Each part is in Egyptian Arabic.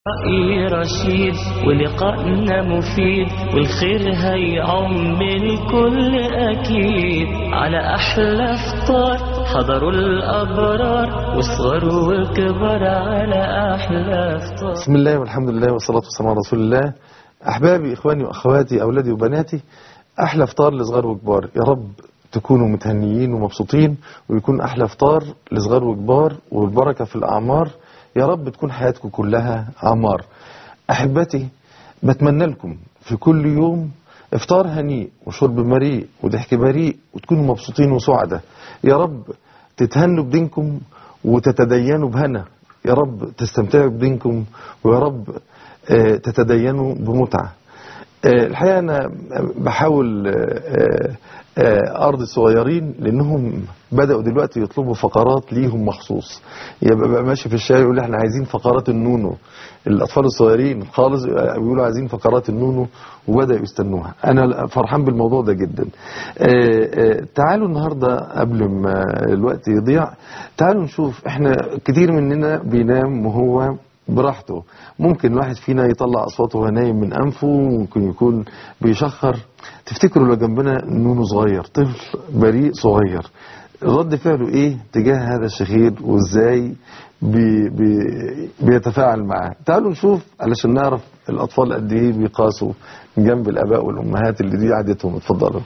رأي رشيد ولقائنا مفيد والخير هيعم الكل أكيد على أحلى فطار حضروا الأبرار والصغار والكبار على أحلى فطار بسم الله والحمد لله والصلاة والسلام على رسول الله أحبابي إخواني وأخواتي أولادي وبناتي أحلى فطار لصغار وكبار يا رب تكونوا متهنيين ومبسوطين ويكون أحلى فطار لصغار وكبار والبركة في الأعمار يا رب تكون حياتكم كلها عمار أحبتي بتمنى لكم في كل يوم افطار هنيء وشرب مريء وضحك بريء وتكونوا مبسوطين وسعداء يا رب تتهنوا بدينكم وتتدينوا بهنا يا رب تستمتعوا بدينكم ويا رب آه، تتدينوا بمتعة آه، الحقيقة أنا بحاول آه، آه، أرض الصغيرين لأنهم بدأوا دلوقتي يطلبوا فقرات ليهم مخصوص يبقى بقى ماشي في الشارع يقول احنا عايزين فقرات النونو الأطفال الصغيرين خالص بيقولوا عايزين فقرات النونو وبدأوا يستنوها أنا فرحان بالموضوع ده جدا آه، آه، تعالوا النهاردة قبل ما الوقت يضيع تعالوا نشوف احنا كتير مننا بينام وهو براحته ممكن الواحد فينا يطلع اصواته وهو نايم من انفه ممكن يكون بيشخر تفتكروا لو جنبنا نونو صغير طفل بريء صغير رد فعله ايه تجاه هذا الشخير وازاي بي بي بيتفاعل معاه تعالوا نشوف علشان نعرف الاطفال قد ايه بيقاسوا من جنب الاباء والامهات اللي دي عادتهم اتفضلوا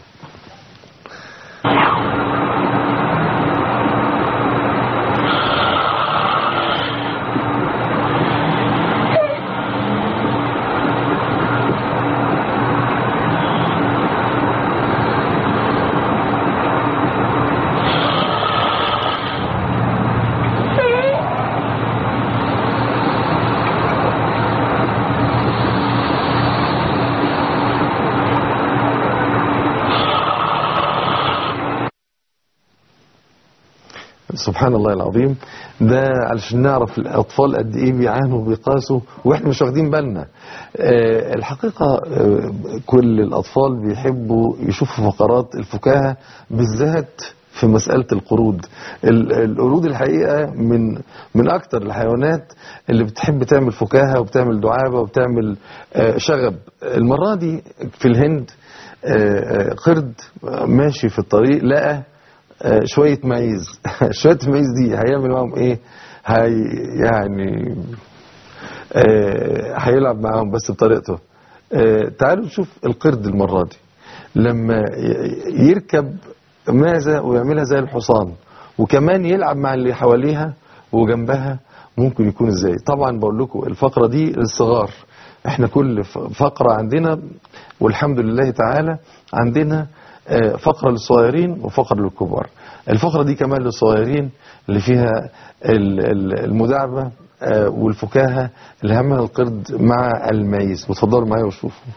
سبحان الله العظيم ده علشان نعرف الاطفال قد ايه بيعانوا وبيقاسوا واحنا مش واخدين بالنا آه، الحقيقه آه، كل الاطفال بيحبوا يشوفوا فقرات الفكاهه بالذات في مسألة القرود ال- القرود الحقيقة من من أكتر الحيوانات اللي بتحب تعمل فكاهة وبتعمل دعابة وبتعمل آه، شغب المرة دي في الهند آه، آه، قرد ماشي في الطريق لقى آه، شوية معيز شوية المعيز دي هيعمل معاهم ايه هي يعني آه، هيلعب معاهم بس بطريقته آه، تعالوا نشوف القرد المرة دي لما ي- يركب معزة ويعملها زي الحصان وكمان يلعب مع اللي حواليها وجنبها ممكن يكون ازاي طبعا بقول لكم الفقرة دي للصغار احنا كل ف- فقرة عندنا والحمد لله تعالى عندنا آه، فقرة للصغيرين وفقرة للكبار الفقرة دي كمان للصغيرين اللي فيها ال- ال- المداعبة آه، والفكاهة اللي همها القرد مع المعيز وتفضلوا معايا وشوفوا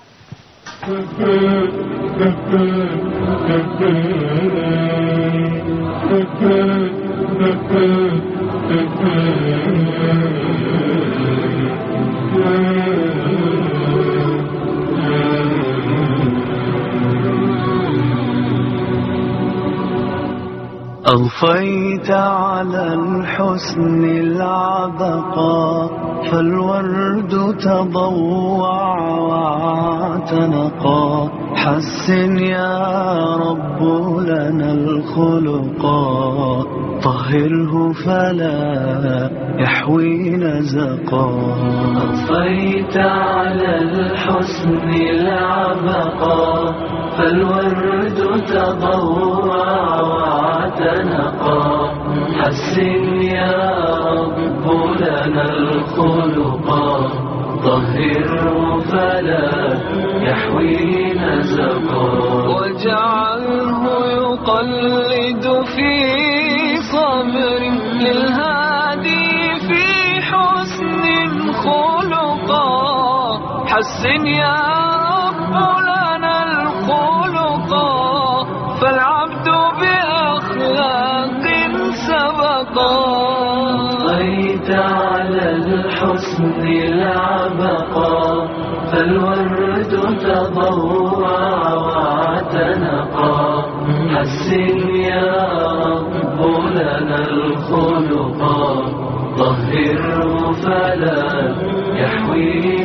أضفيت على الحسن العبقى فالورد تضوع واعتنقا حسن يا رب لنا الخلقا طهره فلا يحوي نزقا أضفيت على الحسن العبقى فالورد تضوع واعتنقا حسن يا رب لنا الخلقا طهره فلا يحوي نزقا واجعله يقلد في صبر للهادي في حسن خلقا حسن يا رب لنا الخلقا فالعبد بأخلاق سبقا أضفيت على الحسن العبقى فالورد تضوع واعتنقا حسن يا رب لنا الخلقا طهره فلا يحوي يحوي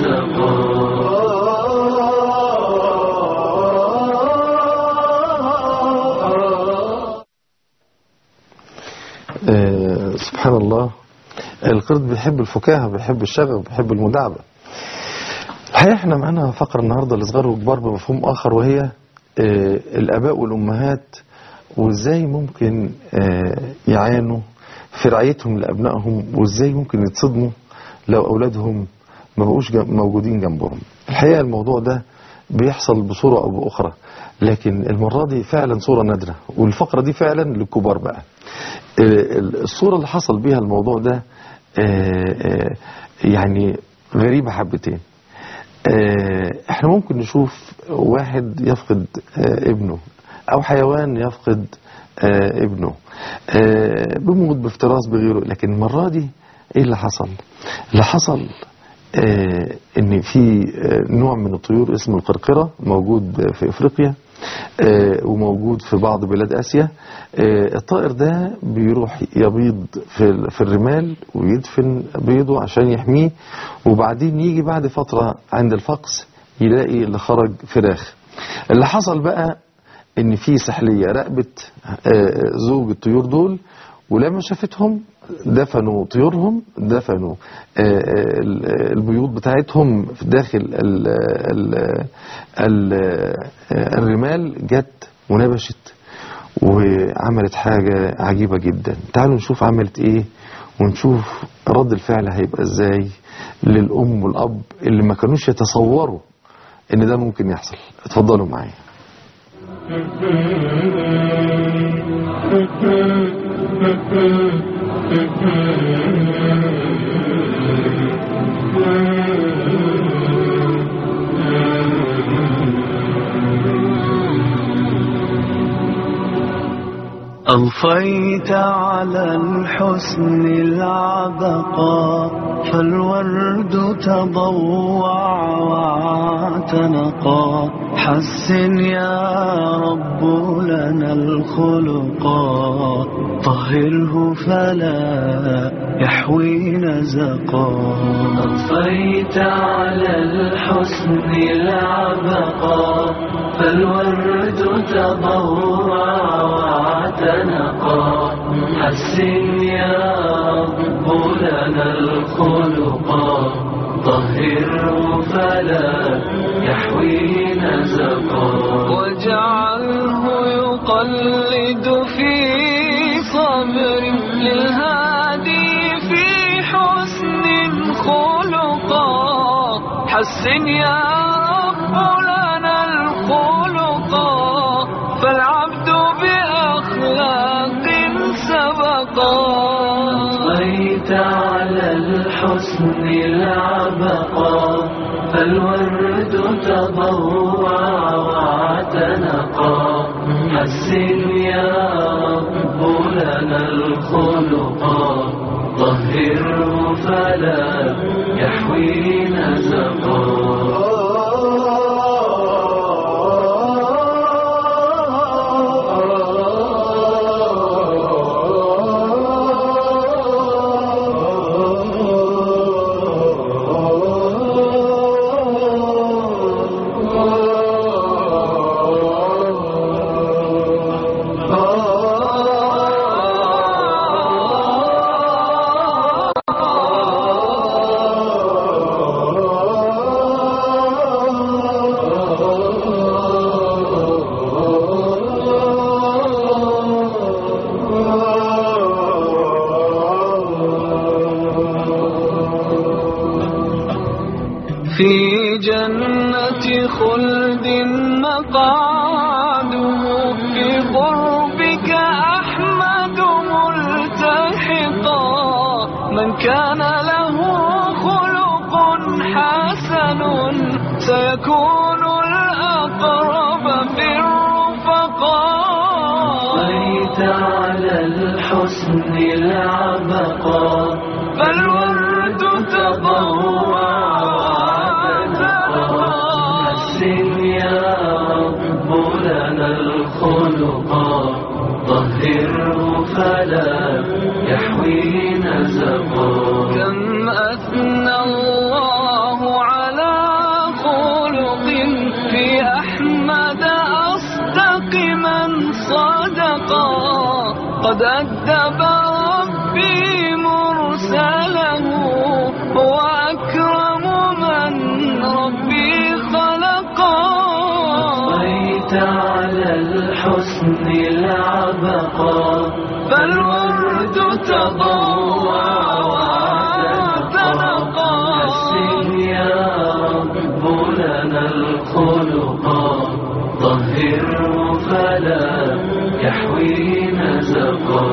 نزقا آه، سبحان الله القرد بيحب الفكاهة بيحب الشغف بيحب المداعبة الحقيقة احنا معانا فقرة النهاردة لصغار وكبار بمفهوم آخر وهي آه، الآباء والأمهات وإزاي ممكن آه، يعانوا في رعايتهم لأبنائهم وإزاي ممكن يتصدموا لو أولادهم ما بقوش جم- موجودين جنبهم الحقيقة الموضوع ده بيحصل بصورة أو بأخرى لكن المرة دي فعلا صورة نادرة والفقرة دي فعلا للكبار بقى آه، الصورة اللي حصل بيها الموضوع ده آه، آه، يعني غريبة حبتين آه، احنا ممكن نشوف واحد يفقد آه، ابنه او حيوان يفقد آه، ابنه آه، بيموت بافتراس بغيره لكن المرة دي ايه اللي حصل اللي حصل آه، ان في آه، نوع من الطيور اسمه القرقرة موجود في افريقيا آه، وموجود في بعض بلاد اسيا آه، الطائر ده بيروح يبيض في في الرمال ويدفن بيضه عشان يحميه وبعدين يجي بعد فترة عند الفقس يلاقي اللي خرج فراخ اللي حصل بقى ان في سحلية راقبت آه، زوج الطيور دول ولما شافتهم دفنوا طيورهم دفنوا آه، آه، ال- البيوت بتاعتهم في داخل ال ال ال آه، الرمال جت ونبشت وعملت حاجة عجيبة جدا تعالوا نشوف عملت ايه ونشوف رد الفعل هيبقى ازاي للأم والأب اللي ما كانوش يتصوروا ان ده ممكن يحصل اتفضلوا معايا أضفيت على الحسن العبقى فالورد تضوع واعتنقا حسن يا رب لنا الخلقا طهره فلا يحوي نزقا أضفيت على الحسن العبقا فالورد تضوع واعتنقا حسن يا رب لنا الخلقا طهره فلا يحوي نزقا واجعله يقلد في صبر للهادي في حسن خلقا حسن يا رب لنا الخلقا فالعبد بأخلاق سبقا أضفيت على الحسن العبقا فالورد تضوع واعتنقا حسن يا رب لنا الخلقا طهره فلا يحوي في جنة خلد مقعده في قربك أحمد ملتحقا من كان له خلق حسن سيكون الأقرب في الرفقاء أضفيت على الحسن العبقا فالورد تضوع واعتنقا حسن يا رب لنا الخلقا طهره فلا يحوي نزقا كم أثنى الله قد أدب ربي مرسله وأكرم من ربي خلقه بيت على الحسن العبقى فالورد تضوى وتنقى حسن يا رب لنا الخلقا طهره فلا يحوي نزقا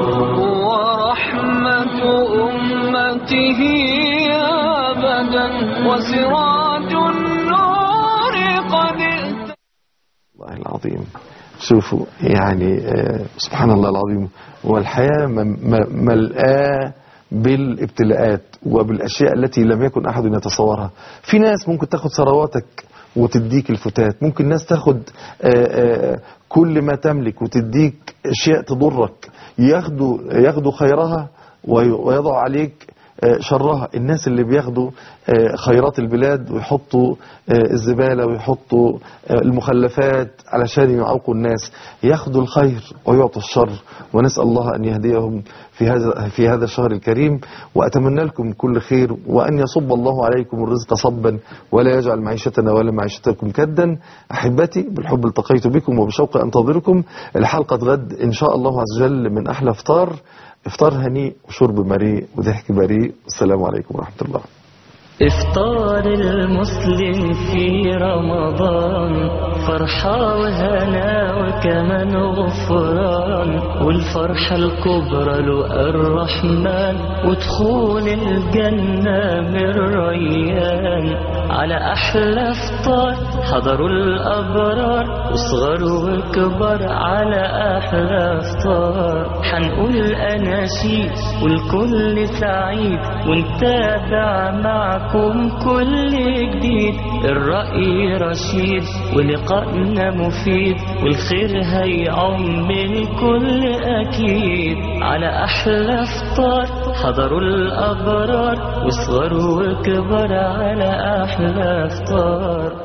ورحمة أمته أبدا وسراج النور قد اهتدى الله العظيم شوفوا يعني آه، سبحان الله العظيم والحياة م- م- ملآة بالابتلاءات وبالأشياء التي لم يكن أحد يتصورها في ناس ممكن تاخد ثرواتك وتديك الفتات ممكن ناس تاخد آه، آه، كل ما تملك وتديك أشياء تضرك ياخدوا ياخدوا خيرها وي- ويضع عليك آه، شرها الناس اللي بياخدوا آه، خيرات البلاد ويحطوا آه، الزبالة ويحطوا آه، المخلفات علشان يعوقوا الناس ياخدوا الخير ويعطوا الشر ونسأل الله أن يهديهم في هذا في هذا الشهر الكريم وأتمنى لكم كل خير وأن يصب الله عليكم الرزق صبا ولا يجعل معيشتنا ولا معيشتكم كدا أحبتي بالحب التقيت بكم وبشوق أنتظركم الحلقة غد إن شاء الله عز وجل من أحلى افطار افطار هنيء وشرب مريء وضحك بريء السلام عليكم ورحمة الله إفطار المسلم في رمضان فرحة وهنا وكمان غفران والفرحة الكبرى له الرحمن ودخول الجنة من ريان على أحلى إفطار حضروا الأبرار وصغر وكبر على أحلى إفطار حنقول أناشيد والكل سعيد ونتابع معكم كل جديد الرأي رشيد ولقائنا مفيد والخير هيعم الكل أكيد على أحلى إفطار حضروا الأبرار وصغر وكبر على أحلى إفطار